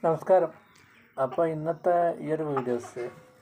നമസ്കാരം അപ്പോൾ ഇന്നത്തെ ഈ ഒരു വീഡിയോസ്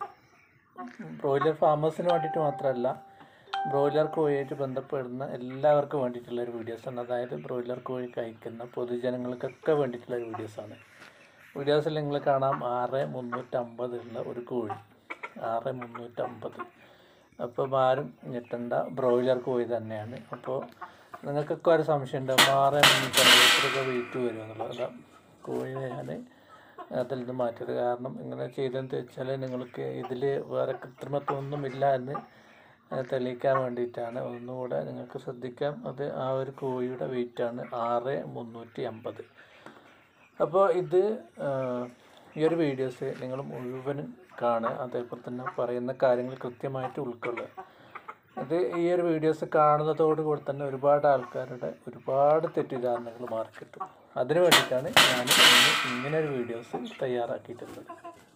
ബ്രോയിലർ ഫാമേഴ്സിന് വേണ്ടിയിട്ട് മാത്രമല്ല ബ്രോയിലർ കോഴിയായിട്ട് ബന്ധപ്പെടുന്ന എല്ലാവർക്കും വേണ്ടിയിട്ടുള്ള ഒരു വീഡിയോസാണ് അതായത് ബ്രോയിലർ കോഴി കഴിക്കുന്ന പൊതുജനങ്ങൾക്കൊക്കെ വേണ്ടിയിട്ടുള്ള ഒരു വീഡിയോസാണ് വീഡിയോസിൽ നിങ്ങൾ കാണാം ആറ് മുന്നൂറ്റമ്പതുള്ള ഒരു കോഴി ആറ് മുന്നൂറ്റമ്പത് അപ്പോൾ ആരും ഞെട്ടണ്ട ബ്രോയിലർ കോഴി തന്നെയാണ് അപ്പോൾ നിങ്ങൾക്കൊക്കെ ഒരു സംശയം ഉണ്ടാവും ആറ് മുന്നൂറ്റമ്പത് എത്രയൊക്കെ വെയിറ്റ് വരും എന്നുള്ളത് അതാ കോഴിനെ ഞാൻ അതിൽ നിന്ന് മാറ്റിയത് കാരണം ഇങ്ങനെ ചെയ്തതെന്ന് വെച്ചാൽ നിങ്ങൾക്ക് ഇതിൽ വേറെ കൃത്രിമത്വമൊന്നുമില്ല എന്ന് തെളിയിക്കാൻ വേണ്ടിയിട്ടാണ് ഒന്നുകൂടെ നിങ്ങൾക്ക് ശ്രദ്ധിക്കാം അത് ആ ഒരു കോഴിയുടെ വെയിറ്റാണ് ആറ് മുന്നൂറ്റി അമ്പത് അപ്പോൾ ഇത് ആ, ഈ ഒരു വീഡിയോസ് നിങ്ങൾ മുഴുവനും കാണുക അതേപോലെ തന്നെ പറയുന്ന കാര്യങ്ങൾ കൃത്യമായിട്ട് ഉൾക്കൊള്ളുക ഇത് ഈ ഒരു വീഡിയോസ് കാണുന്നതോട് കൂടി തന്നെ ഒരുപാട് ആൾക്കാരുടെ ഒരുപാട് തെറ്റിദ്ധാരണകൾ മാറിക്കിട്ടും അതിനു വേണ്ടിയിട്ടാണ് ഞാൻ ഇന്ന് ഇങ്ങനെ ഒരു വീഡിയോസ് തയ്യാറാക്കിയിട്ടുള്ളത്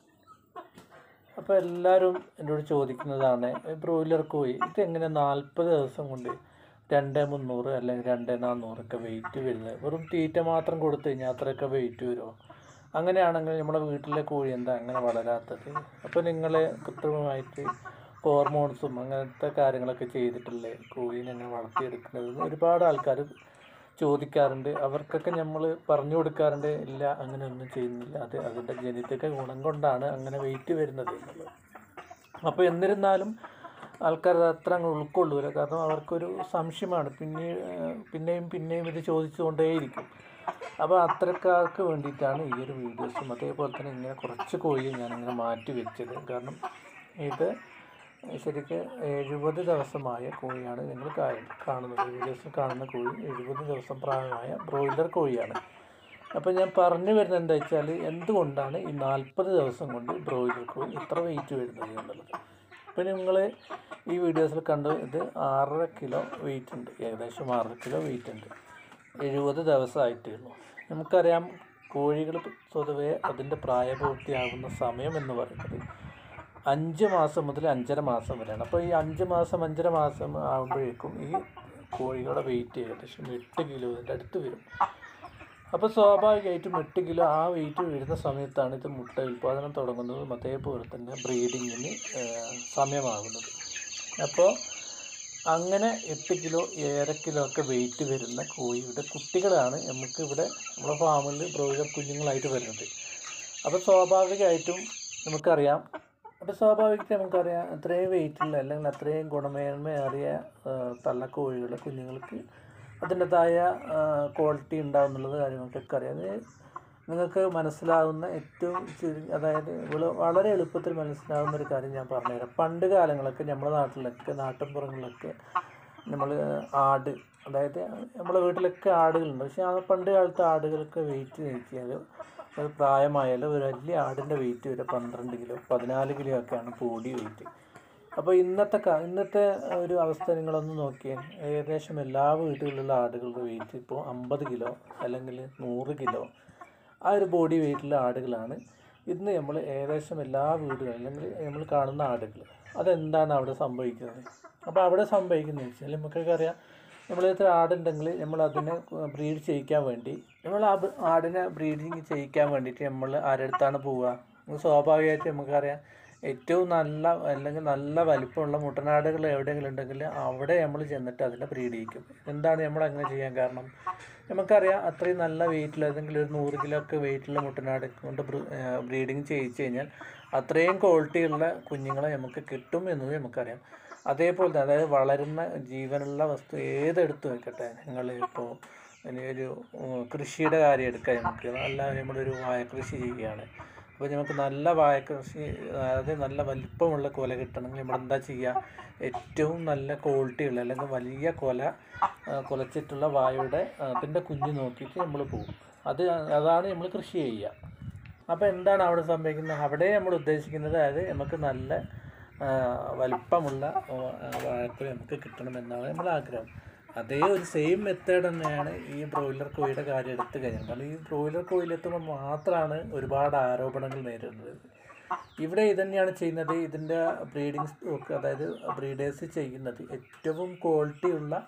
അപ്പോൾ എല്ലാവരും എന്നോട് ചോദിക്കുന്നതാണ് ബ്രോയിലർ കോഴി ഇതെങ്ങനെ നാൽപ്പത് ദിവസം കൊണ്ട് രണ്ട് മുന്നൂറ് അല്ലെങ്കിൽ രണ്ട് നാന്നൂറൊക്കെ വെയിറ്റ് വരുന്നത് വെറും തീറ്റ മാത്രം കൊടുത്തു കഴിഞ്ഞാൽ അത്രയൊക്കെ വെയിറ്റ് വരുമോ അങ്ങനെയാണെങ്കിൽ നമ്മുടെ വീട്ടിലെ കോഴി എന്താ അങ്ങനെ വളരാത്തത് അപ്പോൾ നിങ്ങൾ കൃത്രിമമായിട്ട് ഹോർമോൺസും അങ്ങനത്തെ കാര്യങ്ങളൊക്കെ ചെയ്തിട്ടല്ലേ കോഴീനെ അങ്ങനെ വളർത്തിയെടുക്കുന്നത് ഒരുപാട് ആൾക്കാർ ചോദിക്കാറുണ്ട് അവർക്കൊക്കെ നമ്മൾ പറഞ്ഞു കൊടുക്കാറുണ്ട് ഇല്ല അങ്ങനെ ഒന്നും ചെയ്യുന്നില്ല അത് അതിൻ്റെ ജനിതക ഗുണം കൊണ്ടാണ് അങ്ങനെ വെയിറ്റ് വരുന്നത് എന്നുള്ളത് അപ്പോൾ എന്നിരുന്നാലും ആൾക്കാർ അത് അത്ര അങ്ങ് ഉൾക്കൊള്ളൂല കാരണം അവർക്കൊരു സംശയമാണ് പിന്നെ പിന്നെയും പിന്നെയും ഇത് ചോദിച്ചുകൊണ്ടേയിരിക്കും അപ്പോൾ അത്തരക്കാർക്ക് വേണ്ടിയിട്ടാണ് ഈ ഒരു വീഡിയോസും അതേപോലെ തന്നെ ഇങ്ങനെ കുറച്ച് കോഴിയെ ഞാനിങ്ങനെ മാറ്റി വെച്ചത് കാരണം ഇത് ശരിക്ക് എഴുപത് ദിവസമായ കോഴിയാണ് നിങ്ങൾ കാ- കാണുന്നത് വീഡിയോസിൽ കാണുന്ന കോഴി എഴുപത് ദിവസം പ്രായമായ ബ്രോയിലർ കോഴിയാണ് അപ്പോൾ ഞാൻ പറഞ്ഞു വരുന്നത് എന്താ വെച്ചാൽ എന്തുകൊണ്ടാണ് ഈ നാൽപ്പത് ദിവസം കൊണ്ട് ബ്രോയിലർ കോഴി ഇത്ര വെയിറ്റ് വരുന്നത് എന്നുള്ളത് ഇപ്പോൾ നിങ്ങൾ ഈ വീഡിയോസിൽ കണ്ടു ഇത് ആറര കിലോ വെയിറ്റ് ഉണ്ട് ഏകദേശം ആറര കിലോ വെയിറ്റ് ഉണ്ട് എഴുപത് ദിവസമായിട്ടേ ഉള്ളൂ നമുക്കറിയാം കോഴികൾ സ്വതവേ അതിൻ്റെ പ്രായപൂർത്തിയാകുന്ന സമയം എന്ന് പറയുന്നത് അഞ്ച് മാസം മുതൽ അഞ്ചര മാസം വരെയാണ് അപ്പോൾ ഈ അഞ്ച് മാസം അഞ്ചര മാസം ആകുമ്പോഴേക്കും ഈ കോഴികളുടെ വെയിറ്റ് ഏകദേശം എട്ട് കിലോൻ്റെ അടുത്ത് വരും അപ്പോൾ സ്വാഭാവികമായിട്ടും എട്ട് കിലോ ആ വെയിറ്റ് വരുന്ന സമയത്താണ് ഇത് മുട്ട ഉൽപ്പാദനം തുടങ്ങുന്നതും അതേപോലെ തന്നെ ബ്രീഡിങ്ങിന് സമയമാകുന്നത് അപ്പോൾ അങ്ങനെ എട്ട് കിലോ ഏഴര കിലോ ഒക്കെ വെയിറ്റ് വരുന്ന കോഴിയുടെ കുട്ടികളാണ് നമുക്ക് ഇവിടെ നമ്മുടെ ഫാമിൽ ബ്രോയിലർ കുഞ്ഞുങ്ങളായിട്ട് വരുന്നത് അപ്പോൾ സ്വാഭാവികമായിട്ടും നമുക്കറിയാം അപ്പോൾ സ്വാഭാവികമായിട്ട് നമുക്കറിയാം അത്രയും വെയിറ്റുള്ള അല്ലെങ്കിൽ അത്രയും ഗുണമേന്മയേറിയ ആ, തള്ളക്കോഴികൾ കുഞ്ഞുങ്ങൾക്ക് അതിൻ്റെതായ ക്വാളിറ്റി ഉണ്ടാവും എന്നുള്ളത് കാര്യങ്ങൾക്കൊക്കെ അറിയാം അത് നിങ്ങൾക്ക് മനസ്സിലാവുന്ന ഏറ്റവും ചുരു അതായത് ഇവള് വളരെ എളുപ്പത്തിൽ മനസ്സിലാവുന്ന ഒരു കാര്യം ഞാൻ പറഞ്ഞുതരാം പണ്ട് കാലങ്ങളൊക്കെ നമ്മുടെ നാട്ടിലൊക്കെ നാട്ടിൻപുറങ്ങളിലൊക്കെ നമ്മൾ ആട് അതായത് നമ്മുടെ വീട്ടിലൊക്കെ ആടുകളുണ്ട് പക്ഷേ ആ പണ്ട് കാലത്ത് ആടുകൾക്ക് വെയിറ്റ് നോക്കിയാൽ ഒരു പ്രായമായാൽ ഒരു വലിയ ആടിൻ്റെ വെയിറ്റ് വരെ പന്ത്രണ്ട് കിലോ പതിനാല് കിലോ ഒക്കെയാണ് ബോഡി വെയിറ്റ് അപ്പോൾ ഇന്നത്തെ കാ ഇന്നത്തെ ഒരു അവസ്ഥ നിങ്ങളൊന്ന് നോക്കിയാൽ ഏകദേശം എല്ലാ വീടുകളിലുള്ള ആടുകളുടെ വെയിറ്റ് ഇപ്പോൾ അമ്പത് കിലോ അല്ലെങ്കിൽ നൂറ് കിലോ ആ ഒരു ബോഡി വെയിറ്റുള്ള ആടുകളാണ് ഇന്ന് നമ്മൾ ഏകദേശം എല്ലാ വീടുകളിലും അല്ലെങ്കിൽ നമ്മൾ കാണുന്ന ആടുകൾ അതെന്താണ് അവിടെ സംഭവിക്കുന്നത് അപ്പോൾ അവിടെ സംഭവിക്കുന്നത് വെച്ചാൽ നമുക്കൊക്കെ അറിയാം നമ്മൾ ഇത്ര ആടുണ്ടെങ്കിൽ നമ്മൾ അതിനെ ബ്രീഡ് ചെയ്യിക്കാൻ വേണ്ടി നമ്മൾ ആ ബ- ആടിനെ ബ്രീഡിങ് ചെയ്യിക്കാൻ വേണ്ടിയിട്ട് നമ്മൾ ആരടുത്താണ് പോവുക നമുക്ക് സ്വാഭാവികമായിട്ട് നമുക്കറിയാം ഏറ്റവും നല്ല അല്ലെങ്കിൽ നല്ല വലിപ്പമുള്ള മുട്ടനാടുകൾ എവിടെയെങ്കിലും ഉണ്ടെങ്കിൽ അവിടെ നമ്മൾ ചെന്നിട്ട് അതിനെ ബ്രീഡ് ചെയ്യിക്കും എന്താണ് നമ്മൾ അങ്ങനെ ചെയ്യാൻ കാരണം നമുക്കറിയാം അത്രയും നല്ല വെയിറ്റിൽ ഏതെങ്കിലും ഒരു നൂറ് കിലോ ഒക്കെ വെയിറ്റുള്ള മുട്ടനാട് കൊണ്ട് ബ്രീഡിങ് ചെയ്യിച്ചു കഴിഞ്ഞാൽ അത്രയും ക്വാളിറ്റിയുള്ള കുഞ്ഞുങ്ങളെ നമുക്ക് കിട്ടും എന്നത് നമുക്കറിയാം അതേപോലെ തന്നെ അതായത് വളരുന്ന ജീവനുള്ള വസ്തു ഏതെടുത്ത് വെക്കട്ടെ നിങ്ങൾ ഇപ്പോൾ ഒരു ഉം, കൃഷിയുടെ കാര്യം എടുക്കാം നമുക്ക് നല്ല നമ്മളൊരു വാഴ കൃഷി ചെയ്യുകയാണ് അപ്പോൾ നമുക്ക് നല്ല വാഴ കൃഷി അതായത് നല്ല വലിപ്പമുള്ള കൊല കിട്ടണമെങ്കിൽ നമ്മൾ എന്താ ചെയ്യുക ഏറ്റവും നല്ല ക്വാളിറ്റിയുള്ള അല്ലെങ്കിൽ വലിയ കൊല ആ, കുലച്ചിട്ടുള്ള വാഴയുടെ അതിൻ്റെ കുഞ്ഞ് നോക്കിയിട്ട് നമ്മൾ പോകും അത് അതാണ് നമ്മൾ കൃഷി ചെയ്യുക അപ്പോൾ എന്താണ് അവിടെ സംഭവിക്കുന്നത് അവിടെ നമ്മൾ ഉദ്ദേശിക്കുന്നത് അതായത് നമുക്ക് നല്ല ആ, വലിപ്പമുള്ള വാഴക്കുല നമുക്ക് കിട്ടണമെന്നാണ് നമ്മൾ ആഗ്രഹം അതേ ഒരു സെയിം മെത്തേഡ് തന്നെയാണ് ഈ ബ്രോയിലർ കോഴിയുടെ കാര്യം എടുത്തു കഴിഞ്ഞാൽ കാരണം ഈ ബ്രോയിലർ കോഴിയിലെത്തുമ്പോൾ മാത്രമാണ് ഒരുപാട് ആരോപണങ്ങൾ നേരിടുന്നത് ഇവിടെ ഇതന്നെയാണ് ചെയ്യുന്നത് ഇതിൻ്റെ ബ്രീഡിങ് സ്റ്റോക്ക് അതായത് ബ്രീഡേഴ്സ് ചെയ്യുന്നത് ഏറ്റവും ക്വാളിറ്റി ഉള്ള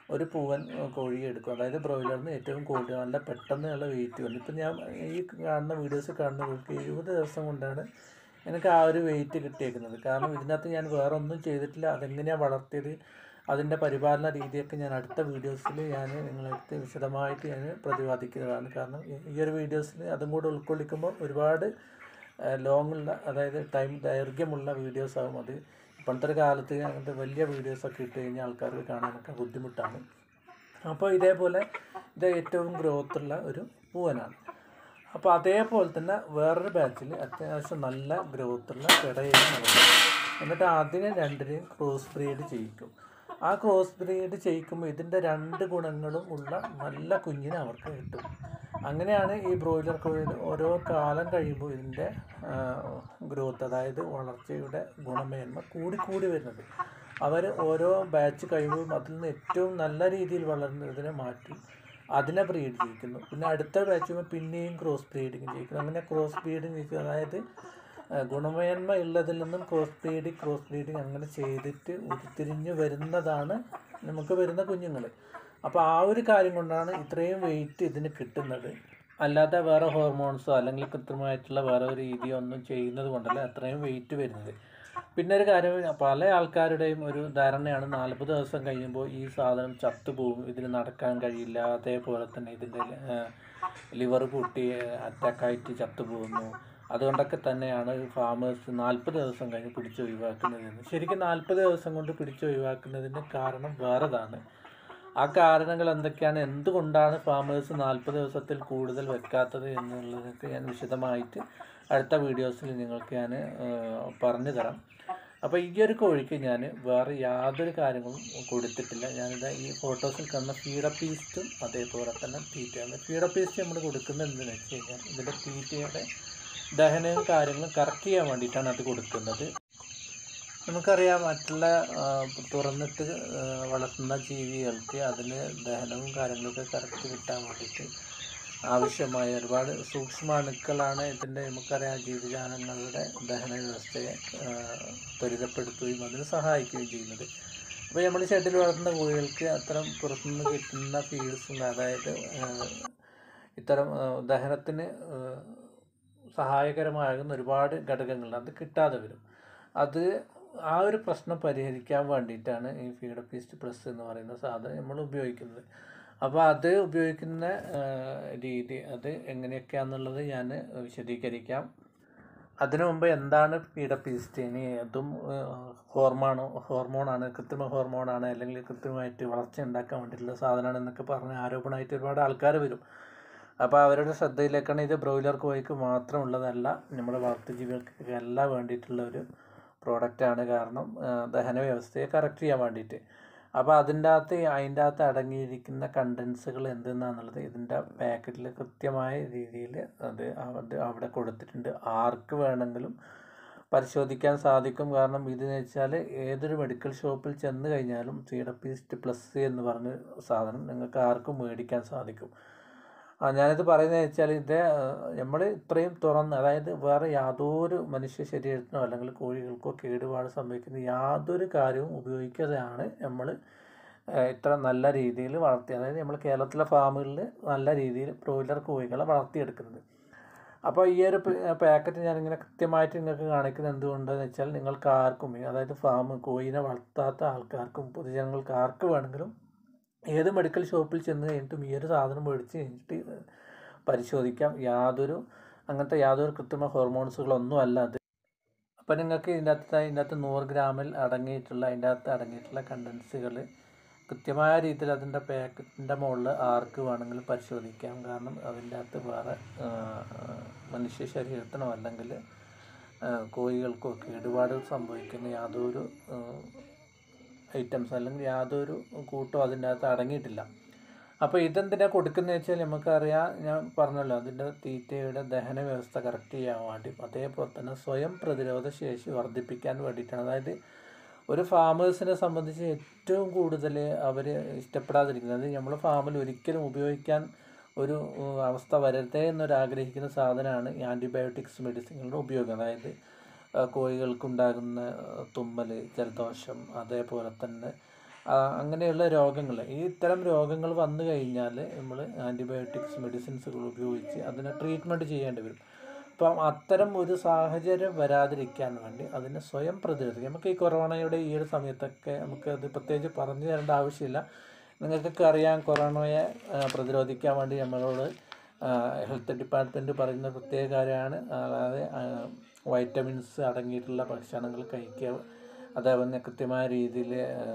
ഒരു പൂവൻ കോഴിയെ എടുക്കും അതായത് ബ്രോയിലറിന് ഏറ്റവും കൂടുതൽ നല്ല പെട്ടെന്നുള്ള വെയിറ്റ് വരും ഇപ്പം ഞാൻ ഈ കാണുന്ന വീഡിയോസ് കാണുന്ന കോഴിക്ക് എഴുപത് ദിവസം കൊണ്ടാണ് എനിക്ക് ആ ഒരു വെയിറ്റ് കിട്ടിയേക്കുന്നത് കാരണം ഇതിനകത്ത് ഞാൻ വേറെ ഒന്നും ചെയ്തിട്ടില്ല അതെങ്ങനെയാണ് വളർത്തിയത് അതിൻ്റെ പരിപാലന രീതിയൊക്കെ ഞാൻ അടുത്ത വീഡിയോസിൽ ഞാൻ നിങ്ങളടുത്ത് വിശദമായിട്ട് ഞാൻ പ്രതിപാദിക്കുന്നതാണ് കാരണം ഈ- ഈ ഒരു വീഡിയോസിൽ അതും കൂടെ ഉൾക്കൊള്ളിക്കുമ്പോൾ ഒരുപാട് ലോങ് ഉള്ള അതായത് ടൈം ദൈർഘ്യമുള്ള വീഡിയോസ് ആകും അത് ഇപ്പോഴത്തെ ഒരു കാലത്ത് അങ്ങനത്തെ വലിയ വീഡിയോസൊക്കെ ഇട്ട് കഴിഞ്ഞാൽ ആൾക്കാർക്ക് കാണാനൊക്കെ ബുദ്ധിമുട്ടാണ് അപ്പോൾ ഇതേപോലെ ഇത് ഏറ്റവും ഗ്രോത്ത് ഉള്ള ഒരു പൂവനാണ് അപ്പോൾ അതേപോലെ തന്നെ വേറൊരു ബാച്ചിൽ അത്യാവശ്യം നല്ല ഗ്രോത്ത് ഉള്ള കിടയും നടക്കും എന്നിട്ട് അതിനെ രണ്ടിനെയും ക്രോസ് ബ്രീഡ് ചെയ്യിക്കും ആ ക്രോസ് ബ്രീഡ് ചെയ്യിക്കുമ്പോൾ ഇതിൻ്റെ രണ്ട് ഗുണങ്ങളും ഉള്ള നല്ല കുഞ്ഞിനെ അവർക്ക് കിട്ടും അങ്ങനെയാണ് ഈ ബ്രോയിലർ കോഴിയിൽ ഓരോ കാലം കഴിയുമ്പോൾ ഇതിൻ്റെ ഗ്രോത്ത് അതായത് വളർച്ചയുടെ ഗുണമേന്മ കൂടിക്കൂടി വരുന്നത് അവർ ഓരോ ബാച്ച് കഴിയുമ്പോൾ അതിൽ നിന്ന് ഏറ്റവും നല്ല രീതിയിൽ വളർന്നതിനെ മാറ്റി അതിനെ ബ്രീഡ് ചെയ്യിക്കുന്നു പിന്നെ അടുത്ത ബാച്ച് കഴിയുമ്പോൾ പിന്നെയും ക്രോസ് ബ്രീഡിങ് ചെയ്യിക്കുന്നു അങ്ങനെ ക്രോസ് ബ്രീഡിങ് ചെയ്യിക്കും അതായത് ആ, ഗുണമേന്മ ഉള്ളതിൽ നിന്നും ക്രോസ് ബ്രീഡിങ് ക്രോസ് ബ്രീഡിങ് അങ്ങനെ ചെയ്തിട്ട് ഉരുത്തിരിഞ്ഞ് വരുന്നതാണ് നമുക്ക് വരുന്ന കുഞ്ഞുങ്ങൾ അപ്പോൾ ആ ഒരു കാര്യം കൊണ്ടാണ് ഇത്രയും വെയിറ്റ് ഇതിന് കിട്ടുന്നത് അല്ലാതെ വേറെ ഹോർമോൺസോ അല്ലെങ്കിൽ കൃത്രിമമായിട്ടുള്ള വേറെ ഒരു രീതിയോ ഒന്നും ചെയ്യുന്നത് കൊണ്ടല്ല അത്രയും വെയിറ്റ് വരുന്നത് പിന്നെ ഒരു കാര്യം പല ആൾക്കാരുടെയും ഒരു ധാരണയാണ് നാൽപ്പത് ദിവസം കഴിയുമ്പോൾ ഈ സാധനം ചത്തുപോകും ഇതിന് നടക്കാൻ കഴിയില്ല അതേപോലെ തന്നെ ഇതിൻ്റെ ലിവർ പൊട്ടി അറ്റാക്കായിട്ട് ചത്തുപോകുന്നു അതുകൊണ്ടൊക്കെ തന്നെയാണ് ഫാമേഴ്സ് നാൽപ്പത് ദിവസം കഴിഞ്ഞ് പിടിച്ച് ഒഴിവാക്കുന്നതെന്ന് ശരിക്കും നാൽപ്പത് ദിവസം കൊണ്ട് പിടിച്ച് ഒഴിവാക്കുന്നതിൻ്റെ കാരണം വേറെതാണ് ആ കാരണങ്ങൾ എന്തൊക്കെയാണ് എന്തുകൊണ്ടാണ് ഫാമേഴ്സ് നാൽപ്പത് ദിവസത്തിൽ കൂടുതൽ വെക്കാത്തത് എന്നുള്ളതൊക്കെ ഞാൻ വിശദമായിട്ട് അടുത്ത വീഡിയോസിൽ നിങ്ങൾക്ക് ഞാൻ പറഞ്ഞു തരാം അപ്പോൾ ഈ ഒരു കോഴിക്ക് ഞാൻ വേറെ യാതൊരു കാര്യങ്ങളും കൊടുത്തിട്ടില്ല ഞാനിത് ഈ ഫോട്ടോസിൽ കാണുന്ന ഫീഡപ്പീസ്റ്റും അതേപോലെ തന്നെ തീറ്റയാണ് ഫീഡപ്പീസ്റ്റ് നമ്മൾ കൊടുക്കുന്നത് എന്തെന്ന് വെച്ച് കഴിഞ്ഞാൽ ഇതിൻ്റെ തീറ്റയുടെ ദഹനവും കാര്യങ്ങളും കറക്റ്റ് ചെയ്യാൻ വേണ്ടിയിട്ടാണ് അത് കൊടുക്കുന്നത് നമുക്കറിയാം മറ്റുള്ള ആ, തുറന്നിട്ട് ആ, വളർത്തുന്ന ജീവികൾക്ക് അതിന് ദഹനവും കാര്യങ്ങളൊക്കെ കറക്റ്റ് കിട്ടാൻ വേണ്ടിയിട്ട് ആവശ്യമായ ഒരുപാട് സൂക്ഷ്മാണുക്കളാണ് ഇതിൻ്റെ നമുക്കറിയാം ജീവജാലങ്ങളുടെ ദഹന വ്യവസ്ഥയെ ആ, ത്വരിതപ്പെടുത്തുകയും അതിന് സഹായിക്കുകയും ചെയ്യുന്നത് അപ്പോൾ നമ്മൾ ഷെഡിൽ വളർത്തുന്ന കോഴികൾക്ക് അത്തരം പുറത്തുനിന്ന് കിട്ടുന്ന ഫീഡ്സും അതായത് ആ, ഇത്തരം ആ, ദഹനത്തിന് ആ, സഹായകരമാകുന്ന ഒരുപാട് ഘടകങ്ങളുണ്ട് അത് കിട്ടാതെ വരും അത് ആ ഒരു പ്രശ്നം പരിഹരിക്കാൻ വേണ്ടിയിട്ടാണ് ഈ ഫീഡപ്പീസ്റ്റ് പ്ലസ് എന്ന് പറയുന്ന സാധനം നമ്മൾ ഉപയോഗിക്കുന്നത് അപ്പോൾ അത് ഉപയോഗിക്കുന്ന ആ, രീതി അത് എങ്ങനെയൊക്കെയാണെന്നുള്ളത് ഞാൻ വിശദീകരിക്കാം അതിനു മുമ്പ് എന്താണ് പീഡപ്പീസ്റ്റ് ഇനി അതും ഹോർമോണോ ഹോർമോണാണ് കൃത്രിമ ഹോർമോണാണ് അല്ലെങ്കിൽ കൃത്രിമമായിട്ട് വളർച്ച ഉണ്ടാക്കാൻ വേണ്ടിയിട്ടുള്ള സാധനമാണ് എന്നൊക്കെ പറഞ്ഞ് ആരോപണമായിട്ട് ഒരുപാട് ആൾക്കാർ വരും അപ്പോൾ അവരുടെ ശ്രദ്ധയിലേക്കാണ് ഇത് ബ്രോയിലർ കോഴിക്ക് മാത്രമുള്ളതല്ല നമ്മുടെ വളർത്തുജീവികൾക്ക് എല്ലാം വേണ്ടിയിട്ടുള്ള ഒരു പ്രോഡക്റ്റാണ് കാരണം ആ, ദഹന വ്യവസ്ഥയെ കറക്റ്റ് ചെയ്യാൻ വേണ്ടിയിട്ട് അപ്പോൾ അതിൻ്റെ അകത്ത് അതിൻ്റെ അകത്ത് അടങ്ങിയിരിക്കുന്ന കണ്ടൻസുകൾ എന്തെന്നാന്നുള്ളത് ഇതിൻ്റെ പാക്കറ്റിൽ കൃത്യമായ രീതിയിൽ അത് അത് അവിടെ കൊടുത്തിട്ടുണ്ട് ആർക്ക് വേണമെങ്കിലും പരിശോധിക്കാൻ സാധിക്കും കാരണം ഇതെന്ന് വെച്ചാൽ ഏതൊരു മെഡിക്കൽ ഷോപ്പിൽ ചെന്ന് കഴിഞ്ഞാലും സീഡപ്പീസ്റ്റ് പ്ലസ് എന്ന് പറഞ്ഞ സാധനം നിങ്ങൾക്ക് ആർക്കും മേടിക്കാൻ സാധിക്കും ആ ഞാനിത് പറയുന്നത് വെച്ചാൽ ഇത് നമ്മൾ ഇത്രയും തുറന്ന് അതായത് വേറെ യാതൊരു മനുഷ്യ ശരീരത്തിനോ അല്ലെങ്കിൽ കോഴികൾക്കോ കേടുപാട് സംഭവിക്കുന്ന യാതൊരു കാര്യവും ഉപയോഗിക്കാതെയാണ് നമ്മൾ ഇത്ര നല്ല രീതിയിൽ വളർത്തി അതായത് നമ്മൾ കേരളത്തിലെ ഫാമുകളിൽ നല്ല രീതിയിൽ ബ്രോയിലർ കോഴികളെ വളർത്തിയെടുക്കുന്നത് അപ്പോൾ ഈ ഒരു പാക്കറ്റ് ഞാനിങ്ങനെ കൃത്യമായിട്ട് നിങ്ങൾക്ക് കാണിക്കുന്നത് എന്തുകൊണ്ടെന്ന് വെച്ചാൽ നിങ്ങൾക്ക് ആർക്കും അതായത് ഫാം കോഴിനെ വളർത്താത്ത ആൾക്കാർക്കും പൊതുജനങ്ങൾക്ക് ആർക്ക് വേണമെങ്കിലും ഏത് മെഡിക്കൽ ഷോപ്പിൽ ചെന്ന് കഴിഞ്ഞിട്ടും ഈ ഒരു സാധനം മേടിച്ച് കഴിഞ്ഞിട്ട് പരിശോധിക്കാം യാതൊരു അങ്ങനത്തെ യാതൊരു കൃത്രിമ ഹോർമോൺസുകളൊന്നും അല്ല അത് അപ്പോൾ നിങ്ങൾക്ക് ഇതിൻ്റെ അകത്ത് ഇതിൻ്റെ അകത്ത് നൂറ് ഗ്രാമിൽ അടങ്ങിയിട്ടുള്ള അതിൻ്റെ അകത്ത് അടങ്ങിയിട്ടുള്ള കണ്ടൻസുകൾ കൃത്യമായ രീതിയിൽ അതിൻ്റെ പാക്കറ്റിൻ്റെ മുകളിൽ ആർക്ക് വേണമെങ്കിലും പരിശോധിക്കാം കാരണം അതിൻ്റെ അകത്ത് വേറെ ആ, മനുഷ്യ ശരീരത്തിനോ അല്ലെങ്കിൽ ആ, കോഴികൾക്കോ കേടുപാടുകൾ സംഭവിക്കുന്ന യാതൊരു ആ, ഐറ്റംസ് അല്ലെങ്കിൽ യാതൊരു കൂട്ടോ അതിൻ്റെ അകത്ത് അടങ്ങിയിട്ടില്ല അപ്പോൾ ഇതെന്തിനാണ് കൊടുക്കുന്നത് വെച്ചാൽ നമുക്കറിയാം ഞാൻ പറഞ്ഞല്ലോ അതിൻ്റെ തീറ്റയുടെ ദഹന വ്യവസ്ഥ കറക്റ്റ് ചെയ്യാൻ വേണ്ടി അതേപോലെ തന്നെ സ്വയം പ്രതിരോധ ശേഷി വർദ്ധിപ്പിക്കാൻ വേണ്ടിയിട്ടാണ് അതായത് ഒരു ഫാമേഴ്സിനെ സംബന്ധിച്ച് ഏറ്റവും കൂടുതൽ അവർ ഇഷ്ടപ്പെടാതിരിക്കുന്നത് നമ്മൾ ഫാമിൽ ഒരിക്കലും ഉപയോഗിക്കാൻ ഒരു ഉം, അവസ്ഥ വരരുതേ എന്നൊരു ആഗ്രഹിക്കുന്ന സാധനമാണ് ഈ ആൻറ്റിബയോട്ടിക്സ് മെഡിസിനുകളുടെ ഉപയോഗം അതായത് ആ, കോഴികൾക്കുണ്ടാകുന്ന ആ, തുമ്മൽ ജലദോഷം അതേപോലെ തന്നെ ആ, അങ്ങനെയുള്ള രോഗങ്ങൾ ഈ ഇത്തരം രോഗങ്ങൾ വന്നു കഴിഞ്ഞാൽ നമ്മൾ ആൻറ്റിബയോട്ടിക്സ് മെഡിസിൻസുകൾ ഉപയോഗിച്ച് അതിനെ ട്രീറ്റ്മെൻറ്റ് ചെയ്യേണ്ടി വരും അപ്പം അത്തരം ഒരു സാഹചര്യം വരാതിരിക്കാൻ വേണ്ടി അതിനെ സ്വയം പ്രതിരോധിക്കാം നമുക്ക് ഈ കൊറോണയുടെ ഈ ഒരു സമയത്തൊക്കെ നമുക്ക് അത് പ്രത്യേകിച്ച് പറഞ്ഞു തരേണ്ട ആവശ്യമില്ല നിങ്ങൾക്കൊക്കെ അറിയാം കൊറോണയെ ആ, പ്രതിരോധിക്കാൻ വേണ്ടി നമ്മളോട് ഹെൽത്ത് ഡിപ്പാർട്ട്മെൻറ്റ് പറയുന്ന പ്രത്യേക കാര്യമാണ് അതായത് വൈറ്റമിൻസ് അടങ്ങിയിട്ടുള്ള ഭക്ഷണങ്ങൾ കഴിക്കുക അതേപോലെ കൃത്യമായ രീതിയിൽ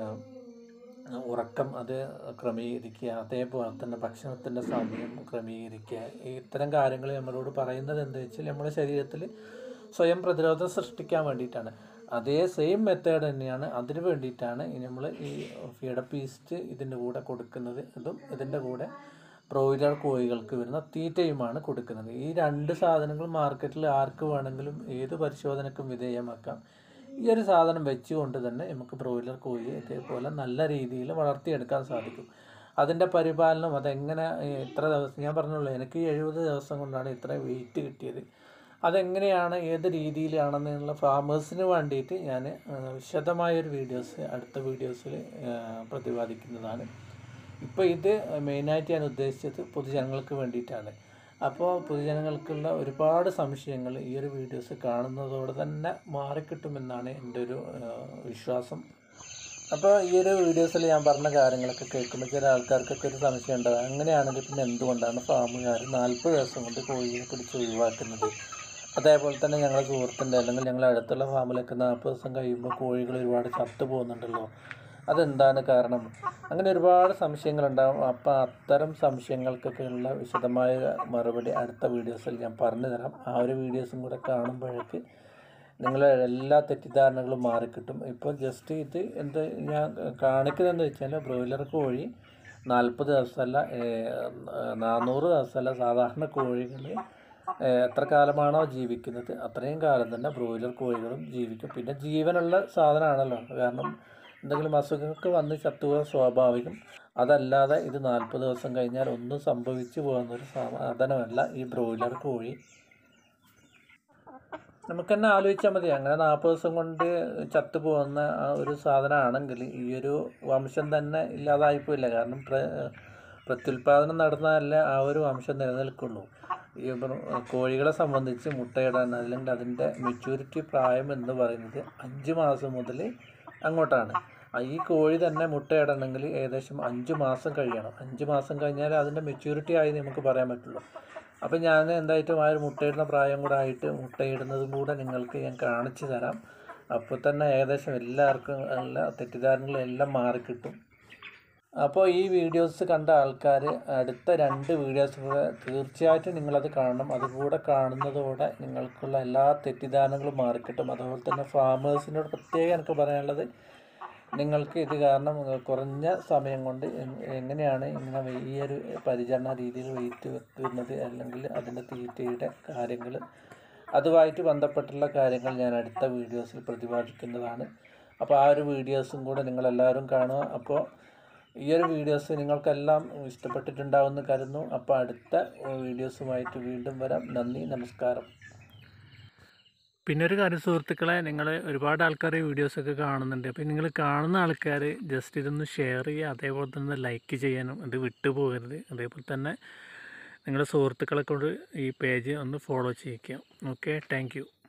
ഉറക്കം അത് ക്രമീകരിക്കുക അതേപോലെ തന്നെ ഭക്ഷണത്തിൻ്റെ സമയം ക്രമീകരിക്കുക ഈ ഇത്തരം കാര്യങ്ങൾ നമ്മളോട് പറയുന്നത് എന്താ വെച്ചാൽ നമ്മുടെ ശരീരത്തിൽ സ്വയം പ്രതിരോധം സൃഷ്ടിക്കാൻ വേണ്ടിയിട്ടാണ് അതേ സെയിം മെത്തേഡ് തന്നെയാണ് അതിന് വേണ്ടിയിട്ടാണ് നമ്മൾ ഈ ഫീഡപ്പീസ്റ്റ് ഇതിൻ്റെ കൂടെ കൊടുക്കുന്നത് ഇതും ഇതിൻ്റെ കൂടെ ബ്രോയിലർ കോഴികൾക്ക് വരുന്ന തീറ്റയുമാണ് കൊടുക്കുന്നത് ഈ രണ്ട് സാധനങ്ങൾ മാർക്കറ്റിൽ ആർക്ക് വേണമെങ്കിലും ഏത് പരിശോധനക്കും വിധേയമാക്കാം ഈ ഒരു സാധനം വെച്ചുകൊണ്ട് തന്നെ നമുക്ക് ബ്രോയിലർ കോഴിയെ ഇതേപോലെ നല്ല രീതിയിൽ വളർത്തിയെടുക്കാൻ സാധിക്കും അതിൻ്റെ പരിപാലനം അതെങ്ങനെ ഏഹ്, ഇത്ര ദിവസം ഞാൻ പറഞ്ഞുള്ളൂ എനിക്ക് എഴുപത് ദിവസം കൊണ്ടാണ് ഇത്ര വെയിറ്റ് കിട്ടിയത് അതെങ്ങനെയാണ് ഏത് രീതിയിലാണെന്നുള്ള ഫാമേഴ്സിന് വേണ്ടിയിട്ട് ഞാൻ ഏഹ്, വിശദമായൊരു വീഡിയോസ് അടുത്ത വീഡിയോസിൽ പ്രതിപാദിക്കുന്നതാണ് ഇപ്പോൾ ഇത് മെയിനായിട്ട് ഞാൻ ഉദ്ദേശിച്ചത് പൊതുജനങ്ങൾക്ക് വേണ്ടിയിട്ടാണ് അപ്പോൾ പൊതുജനങ്ങൾക്കുള്ള ഒരുപാട് സംശയങ്ങൾ ഈ ഒരു വീഡിയോസ് കാണുന്നതോടെ തന്നെ മാറിക്കിട്ടുമെന്നാണ് എൻ്റെ ഒരു ആ, വിശ്വാസം അപ്പോൾ ഈ ഒരു വീഡിയോസിൽ ഞാൻ പറഞ്ഞ കാര്യങ്ങളൊക്കെ കേൾക്കുമ്പോൾ ചില ആൾക്കാർക്കൊക്കെ ഒരു സംശയം ഉണ്ടാകും അങ്ങനെയാണെങ്കിൽ പിന്നെ എന്തുകൊണ്ടാണ് ഫാമുകാർ നാൽപ്പത് ദിവസം കൊണ്ട് കോഴിയെ പിടിച്ച് ഒഴിവാക്കുന്നത് അതേപോലെ തന്നെ ഞങ്ങളുടെ സുഹൃത്തിൻ്റെ അല്ലെങ്കിൽ ഞങ്ങളുടെ അടുത്തുള്ള ഫാമിലൊക്കെ നാൽപ്പത് ദിവസം കഴിയുമ്പോൾ കോഴികൾ ഒരുപാട് ചത്തു പോകുന്നുണ്ടല്ലോ അതെന്താണ് കാരണം അങ്ങനെ ഒരുപാട് സംശയങ്ങളുണ്ടാകും അപ്പോൾ അത്തരം സംശയങ്ങൾക്കൊക്കെ ഉള്ള വിശദമായ മറുപടി അടുത്ത വീഡിയോസിൽ ഞാൻ പറഞ്ഞു തരാം ആ ഒരു വീഡിയോസും കൂടെ കാണുമ്പോഴേക്ക് നിങ്ങളെ എല്ലാ തെറ്റിദ്ധാരണകളും മാറിക്കിട്ടും ഇപ്പോൾ ജസ്റ്റ് ഇത് എന്ത് ഞാൻ കാണിക്കുന്നതെന്ന് വെച്ചാൽ ബ്രോയിലർ കോഴി നാൽപ്പത് ദിവസമല്ല ഏഹ്, നാനൂറ് ദിവസമല്ല സാധാരണ കോഴികൾ ഏഹ്, എത്ര കാലമാണോ ജീവിക്കുന്നത് അത്രയും കാലം തന്നെ ബ്രോയിലർ കോഴികളും ജീവിക്കും പിന്നെ ജീവനുള്ള സാധനമാണല്ലോ കാരണം എന്തെങ്കിലും അസുഖങ്ങൾക്ക് വന്ന് ചത്തുക സ്വാഭാവികം അതല്ലാതെ ഇത് നാൽപ്പത് ദിവസം കഴിഞ്ഞാൽ ഒന്നും സംഭവിച്ചു പോകുന്നൊരു സാധനമല്ല ഈ ബ്രോയിലർ കോഴി നമുക്ക് തന്നെ ആലോചിച്ചാൽ മതി അങ്ങനെ നാൽപ്പത് ദിവസം കൊണ്ട് ചത്തു പോകുന്ന ആ ഒരു സാധനമാണെങ്കിൽ ഈ ഒരു വംശം തന്നെ ഇല്ലാതായിപ്പോയില്ല കാരണം പ്ര പ്രത്യുൽപാദനം നടന്നാലേ ആ ഒരു വംശം നിലനിൽക്കുള്ളൂ ഈ ബ്ര- കോഴികളെ സംബന്ധിച്ച് മുട്ടയിടാൻ അല്ലെങ്കിൽ അതിൻ്റെ മെച്യൂരിറ്റി പ്രായം എന്ന് പറയുന്നത് അഞ്ച് മാസം മുതൽ അങ്ങോട്ടാണ് ആ ഈ കോഴി തന്നെ മുട്ടയിടണമെങ്കിൽ ഏകദേശം അഞ്ച് മാസം കഴിയണം അഞ്ച് മാസം കഴിഞ്ഞാൽ അതിൻ്റെ മെച്യൂരിറ്റി ആയി നമുക്ക് പറയാൻ പറ്റുള്ളൂ അപ്പം ഞാൻ എന്തായിട്ടും ആ ഒരു മുട്ടയിടുന്ന പ്രായം കൂടെ ആയിട്ട് മുട്ടയിടുന്നതും കൂടെ നിങ്ങൾക്ക് ഞാൻ കാണിച്ചു തരാം അപ്പോൾ തന്നെ ഏകദേശം എല്ലാവർക്കും എല്ലാ തെറ്റിദ്ധാരണകളും എല്ലാം മാറിക്കിട്ടും അപ്പോൾ ഈ വീഡിയോസ് കണ്ട ആൾക്കാർ അടുത്ത രണ്ട് വീഡിയോസ് കൂടെ തീർച്ചയായിട്ടും നിങ്ങളത് കാണണം അതുകൂടെ കാണുന്നതോടെ നിങ്ങൾക്കുള്ള എല്ലാ തെറ്റിദ്ധാരണകളും മാറിക്കിട്ടും അതുപോലെ തന്നെ ഫാമേഴ്സിനോട് പ്രത്യേകം എനിക്ക് പറയാനുള്ളത് നിങ്ങൾക്ക് ഇത് കാരണം കുറഞ്ഞ സമയം കൊണ്ട് എ- എങ്ങനെയാണ് ഇങ്ങനെ വെ- ഈ ഒരു പരിചരണ രീതിയിൽ വെയിറ്റ് വെക്കുന്നത് അല്ലെങ്കിൽ അതിൻ്റെ തീറ്റയുടെ കാര്യങ്ങൾ അതുമായിട്ട് ബന്ധപ്പെട്ടുള്ള കാര്യങ്ങൾ ഞാൻ അടുത്ത വീഡിയോസിൽ പ്രതിപാദിക്കുന്നതാണ് അപ്പോൾ ആ ഒരു വീഡിയോസും കൂടെ നിങ്ങളെല്ലാവരും കാണുക അപ്പോൾ ഈ ഒരു വീഡിയോസ് നിങ്ങൾക്കെല്ലാം ഇഷ്ടപ്പെട്ടിട്ടുണ്ടാവുമെന്ന് കരുതുന്നു അപ്പോൾ അടുത്ത വീഡിയോസുമായിട്ട് വീണ്ടും വരാം നന്ദി നമസ്കാരം പിന്നെ ഒരു കാര്യം സുഹൃത്തുക്കളെ നിങ്ങൾ ഒരുപാട് ആൾക്കാർ ഈ വീഡിയോസൊക്കെ കാണുന്നുണ്ട് അപ്പോൾ നിങ്ങൾ കാണുന്ന ആൾക്കാർ ജസ്റ്റ് ഇതൊന്ന് ഷെയർ ചെയ്യുക അതേപോലെ തന്നെ ലൈക്ക് ചെയ്യാനും ഇത് വിട്ടുപോകരുത് അതേപോലെ തന്നെ നിങ്ങളുടെ സുഹൃത്തുക്കളെ കൊണ്ട് ഈ പേജ് ഒന്ന് ഫോളോ ചെയ്യിക്കുക ഓക്കെ താങ്ക്